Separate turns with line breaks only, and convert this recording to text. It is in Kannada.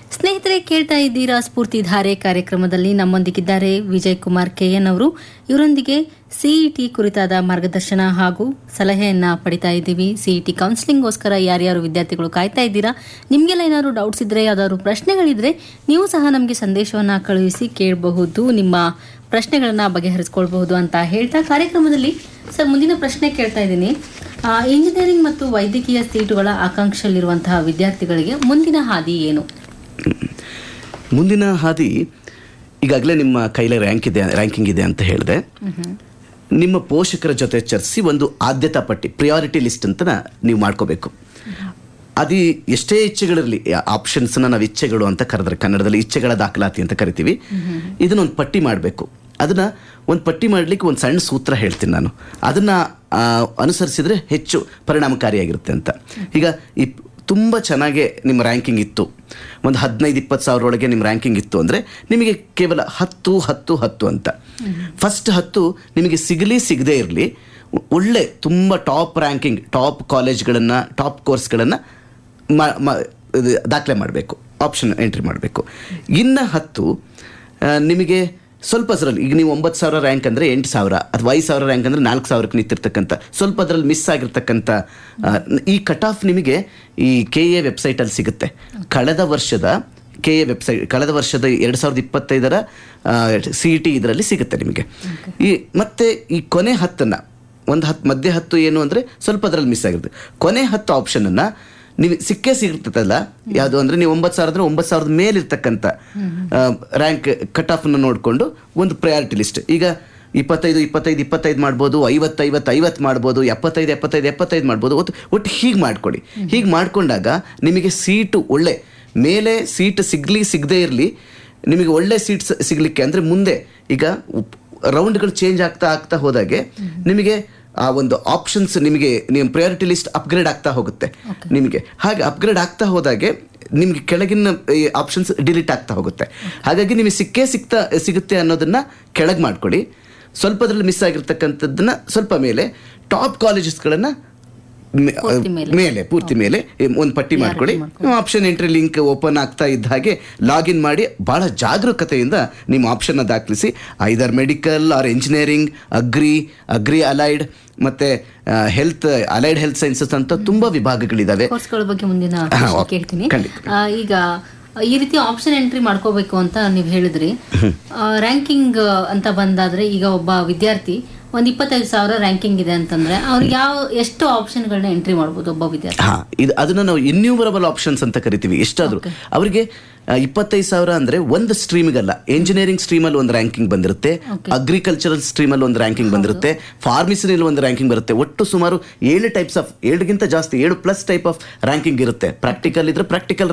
ಸ್ನೇಹಿತರೆ ಕೇಳ್ತಾ ಇದ್ದೀರಾ ಸ್ಫೂರ್ತಿಧಾರೆ ಕಾರ್ಯಕ್ರಮದಲ್ಲಿ ನಮ್ಮೊಂದಿಗಿದ್ದಾರೆ ವಿಜಯ್ ಕುಮಾರ್ ಕೆಎನ್ ಅವರು ಇವರೊಂದಿಗೆ ಸಿಇಟಿ ಕುರಿತಾದ ಮಾರ್ಗದರ್ಶನ ಹಾಗೂ ಸಲಹೆಯನ್ನ ಪಡಿತಾ ಇದ್ದೀವಿ ಸಿಇಟಿ ಕೌನ್ಸಿಲಿಂಗ್ಗೋಸ್ಕರ ಯಾರ್ಯಾರು ವಿದ್ಯಾರ್ಥಿಗಳು ಕಾಯ್ತಾ ಇದ್ದೀರಾ ನಿಮಗೆಲ್ಲ ಏನಾದ್ರು ಡೌಟ್ಸ್ ಇದ್ರೆ ಯಾವ್ದಾದ್ರು ಪ್ರಶ್ನೆಗಳಿದ್ರೆ ನೀವು ಸಹ ನಮಗೆ ಸಂದೇಶವನ್ನ ಕಳುಹಿಸಿ ಕೇಳಬಹುದು ನಿಮ್ಮ ಪ್ರಶ್ನೆಗಳನ್ನ ಬಗೆಹರಿಸ್ಕೊಳ್ಬಹುದು ಅಂತ ಹೇಳ್ತಾ ಕಾರ್ಯಕ್ರಮದಲ್ಲಿ ಸರ್ ಮುಂದಿನ ಪ್ರಶ್ನೆ ಕೇಳ್ತಾ ಇದ್ದೀನಿ ಆ, ಇಂಜಿನಿಯರಿಂಗ್ ಮತ್ತು ವೈದ್ಯಕೀಯ ಸೀಟುಗಳ ಆಕಾಂಕ್ಷೆಯಲ್ಲಿರುವಂತಹ ವಿದ್ಯಾರ್ಥಿಗಳಿಗೆ ಮುಂದಿನ ಹಾದಿ ಏನು
ಮುಂದಿನ ಹಾದಿ ಈಗಾಗಲೇ ನಿಮ್ಮ ಕೈಲೇ ರ್ಯಾಂಕ್ ಇದೆ ರ್ಯಾಂಕಿಂಗ್ ಇದೆ ಅಂತ ಹೇಳಿದೆ ನಿಮ್ಮ ಪೋಷಕರ ಜೊತೆ ಚರ್ಚಿಸಿ ಒಂದು ಆದ್ಯತಾ ಪಟ್ಟಿ ಪ್ರಿಯಾರಿಟಿ ಲಿಸ್ಟ್ ಅಂತ ನೀವು ಮಾಡ್ಕೋಬೇಕು ಅದು ಎಷ್ಟೇ ಇಚ್ಛೆಗಳಿರಲಿ ಆಪ್ಷನ್ಸ್ನ ನಾವು ಇಚ್ಛೆಗಳು ಅಂತ ಕರೆದ್ರೆ ಕನ್ನಡದಲ್ಲಿ ಇಚ್ಛೆಗಳ ದಾಖಲಾತಿ ಅಂತ ಕರಿತೀವಿ ಇದನ್ನ ಒಂದು ಪಟ್ಟಿ ಮಾಡಬೇಕು ಅದನ್ನ ಒಂದು ಪಟ್ಟಿ ಮಾಡಲಿಕ್ಕೆ ಒಂದು ಸಣ್ಣ ಸೂತ್ರ ಹೇಳ್ತೀನಿ ನಾನು ಅದನ್ನ ಆ, ಅನುಸರಿಸಿದ್ರೆ ಹೆಚ್ಚು ಪರಿಣಾಮಕಾರಿಯಾಗಿರುತ್ತೆ ಅಂತ ಈಗ ಈ ತುಂಬ ಚೆನ್ನಾಗಿ ನಿಮ್ಮ ರ್ಯಾಂಕಿಂಗ್ ಇತ್ತು ಒಂದು ಹದಿನೈದು ಇಪ್ಪತ್ತು ಸಾವಿರ ಒಳಗೆ ನಿಮ್ಮ ರ್ಯಾಂಕಿಂಗ್ ಇತ್ತು ಅಂದರೆ ನಿಮಗೆ ಕೇವಲ ಹತ್ತು ಹತ್ತು ಹತ್ತು ಅಂತ ಫಸ್ಟ್ ಹತ್ತು ನಿಮಗೆ ಸಿಗಲಿ ಸಿಗದೇ ಇರಲಿ ಒಳ್ಳೆ ತುಂಬ ಟಾಪ್ ರ್ಯಾಂಕಿಂಗ್ ಟಾಪ್ ಕಾಲೇಜ್ಗಳನ್ನು ಟಾಪ್ ಕೋರ್ಸ್ಗಳನ್ನು ದಾಖಲೆ ಮಾಡಬೇಕು ಆಪ್ಷನ್ ಎಂಟ್ರಿ ಮಾಡಬೇಕು ಇನ್ನು ಹತ್ತು ಆ, ನಿಮಗೆ ಸ್ವಲ್ಪ ಅದರಲ್ಲಿ ಈಗ ನೀವು ಒಂಬತ್ತು ಸಾವಿರ ರ್ಯಾಂಕ್ ಅಂದರೆ ಎಂಟು ಸಾವಿರ ಅಥವಾ ಐದು ಸಾವಿರ ರ್ಯಾಂಕ್ ಅಂದರೆ ನಾಲ್ಕು ಸಾವಿರಕ್ಕೆ ನಿಂತಿರ್ತಕ್ಕಂಥ ಸ್ವಲ್ಪ ಅದರಲ್ಲಿ ಮಿಸ್ ಆಗಿರ್ತಕ್ಕಂಥ ಆ, ಈ ಕಟ್ ಆಫ್ ನಿಮಗೆ ಈ ಕೆ ಎ ವೆಬ್ಸೈಟಲ್ಲಿ ಸಿಗುತ್ತೆ ಕಳೆದ ವರ್ಷದ ಕೆ ಎ ವೆಬ್ಸೈಟ್ ಕಳೆದ ವರ್ಷದ ಎರಡು ಸಾವಿರದ ಇಪ್ಪತ್ತೈದರ ಸಿ ಇ ಟಿ ಇದರಲ್ಲಿ ಸಿಗುತ್ತೆ ನಿಮಗೆ ಈ ಮತ್ತೆ ಈ ಕೊನೆ ಹತ್ತನ್ನು ಒಂದು ಹತ್ತು ಮಧ್ಯೆ ಹತ್ತು ಏನು ಅಂದರೆ ಸ್ವಲ್ಪ ಅದರಲ್ಲಿ ಮಿಸ್ ಆಗಿರುತ್ತೆ ಕೊನೆ ಹತ್ತು ಆಪ್ಷನನ್ನು ನೀವು ಸಿಕ್ಕೇ ಸಿಗುತ್ತಲ್ಲ ಯಾವುದು ಅಂದರೆ ನೀವು ಒಂಬತ್ತು ಸಾವಿರ ಅಂದರೆ ಒಂಬತ್ತು ಸಾವಿರದ ಮೇಲಿರ್ತಕ್ಕಂಥ ರ್ಯಾಂಕ್ ಕಟ್ ಆಫನ್ನು ನೋಡಿಕೊಂಡು ಒಂದು ಪ್ರಯಾರಿಟಿ ಲಿಸ್ಟ್ ಈಗ ಇಪ್ಪತ್ತೈದು ಇಪ್ಪತ್ತೈದು ಇಪ್ಪತ್ತೈದು ಮಾಡ್ಬೋದು ಐವತ್ತು ಐವತ್ತು ಐವತ್ತು ಮಾಡ್ಬೋದು ಎಪ್ಪತ್ತೈದು ಎಪ್ಪತ್ತೈದು ಎಪ್ಪತ್ತೈದು ಮಾಡ್ಬೋದು ಒಟ್ಟು ಒಟ್ಟು ಹೀಗೆ ಮಾಡ್ಕೊಳ್ಳಿ ಹೀಗೆ ಮಾಡ್ಕೊಂಡಾಗ ನಿಮಗೆ ಸೀಟು ಒಳ್ಳೆ ಮೇಲೆ ಸೀಟ್ ಸಿಗಲಿ ಸಿಗದೇ ಇರಲಿ ನಿಮಗೆ ಒಳ್ಳೆ ಸೀಟ್ ಸಿಗಲಿಕ್ಕೆ ಅಂದರೆ ಮುಂದೆ ಈಗ ರೌಂಡ್ಗಳು ಚೇಂಜ್ ಆಗ್ತಾ ಆಗ್ತಾ ಹೋದಾಗೆ ನಿಮಗೆ ಆ ಒಂದು ಆಪ್ಷನ್ಸ್ ನಿಮಗೆ ನಿಮ್ಮ ಪ್ರಯಾರಿಟಿ ಲಿಸ್ಟ್ ಅಪ್ಗ್ರೇಡ್ ಆಗ್ತಾ ಹೋಗುತ್ತೆ ನಿಮಗೆ ಹಾಗೆ ಅಪ್ಗ್ರೇಡ್ ಆಗ್ತಾ ಹೋದಾಗೆ ನಿಮಗೆ ಕೆಳಗಿನ ಆಪ್ಷನ್ಸ್ ಡಿಲೀಟ್ ಆಗ್ತಾ ಹೋಗುತ್ತೆ ಹಾಗಾಗಿ ನಿಮಗೆ ಸಿಕ್ಕೇ ಸಿಗ್ತಾ ಸಿಗುತ್ತೆ ಅನ್ನೋದನ್ನ ಕೆಳಗೆ ಮಾಡ್ಕೊಳ್ಳಿ ಸ್ವಲ್ಪದ್ರಲ್ಲಿ ಮಿಸ್ ಆಗಿರ್ತಕ್ಕಂಥದ್ದನ್ನ ಸ್ವಲ್ಪ ಮೇಲೆ ಟಾಪ್ ಕಾಲೇಜಸ್ಗಳನ್ನು
ಪೂರ್ತಿ ಮೇಲೆ.
ಮೇಲೆ ಪೂರ್ತಿ ಮೇಲೆ ಒಂದು ಪಟ್ಟಿ ಮಾಡ್ಕೊಳ್ಳಿ ಆಪ್ಷನ್ ಎಂಟ್ರಿ ಲಿಂಕ್ ಓಪನ್ ಆಗ್ತಾ ಇದ್ದ ಹಾಗೆ ಲಾಗಿನ್ ಮಾಡಿ ಬಹಳ ಜಾಗರೂಕತೆಯಿಂದ ನಿಮ್ಮ ಆಪ್ಷನ್ನ ದಾಖಲಿಸಿ either medical or engineering agri agri allied ಮತ್ತೆ ಹೆಲ್ತ್ ಅಲೈಡ್ ಹೆಲ್ತ್ ಸೈನ್ಸಸ್ ಅಂತ ತುಂಬಾ ವಿಭಾಗಗಳಿದಾವೆ
ಕೋರ್ಸ್ಗಳ ಬಗ್ಗೆ ಮುಂದಿನ
ಹಾ,
ಪ್ರಶ್ನೆ
ಓಕೆ.
ಕೇಳ್ತೀನಿ
ಖಂಡಿತ.
ಆ, ಈಗ ಈ ರೀತಿ ಆಪ್ಷನ್ ಎಂಟ್ರಿ ಮಾಡ್ಕೋಬೇಕು ಅಂತ ನೀವು ಹೇಳಿದ್ರಿ ರ್ಯಾಂಕಿಂಗ್ ಅಂತ ಬಂದಾದ್ರೆ ಈಗ ಒಬ್ಬ ವಿದ್ಯಾರ್ಥಿ ಒಂದ್ ಇಪ್ಪತ್ತೈದು ಸಾವಿರ ರ್ಯಾಂಕಿಂಗ್ ಇದೆ ಅಂತಂದ್ರೆ ಅವ್ರಿಗೆ ಯಾವ ಎಷ್ಟು ಆಪ್ಷನ್ಗಳನ್ನ ಎಂಟ್ರಿ ಮಾಡ್ಬೋದು ಒಬ್ಬ ವಿದ್ಯಾರ್ಥಿ
ಹಾ ಇದು ಅದನ್ನ ನಾವು ಇನ್ಯೂಮರಬಲ್ ಆಪ್ಷನ್ಸ್ ಅಂತ ಕರಿತೀವಿ ಎಷ್ಟಾದ್ರು ಅವರಿಗೆ ಇಪ್ಪತ್ತೈದು ಸಾವಿರ ಅಂದ್ರೆ ಒಂದು ಸ್ಟ್ರೀಮಿಗಲ್ಲ ಇಂಜಿನಿಯರಿಂಗ್ ಸ್ಟ್ರೀಮಲ್ಲಿ ಒಂದು ರ್ಯಾಂಕಿಂಗ್ ಬಂದಿರುತ್ತೆ ಅಗ್ರಿಕಲ್ಚರಲ್ ಸ್ಟ್ರೀಮಲ್ಲಿ ಒಂದು ರ್ಯಾಂಕಿಂಗ್ ಬಂದಿರುತ್ತೆ ಫಾರ್ಮಸಿನಲ್ಲಿ ಒಂದು ರ್ಯಾಂಕಿಂಗ್ ಬರುತ್ತೆ ಒಟ್ಟು ಸುಮಾರು ಏಳು ಟೈಪ್ಸ್ ಆಫ್ ಏಳುಗಿಂತ ಜಾಸ್ತಿ ಏಳು ಪ್ಲಸ್ ಟೈಪ್ ಆಫ್ ರ್ಯಾಂಕಿಂಗ್ ಇರುತ್ತೆ ಪ್ರಾಕ್ಟಿಕಲ್ ಇದ್ರೆ ಪ್ರಾಕ್ಟಿಕಲ್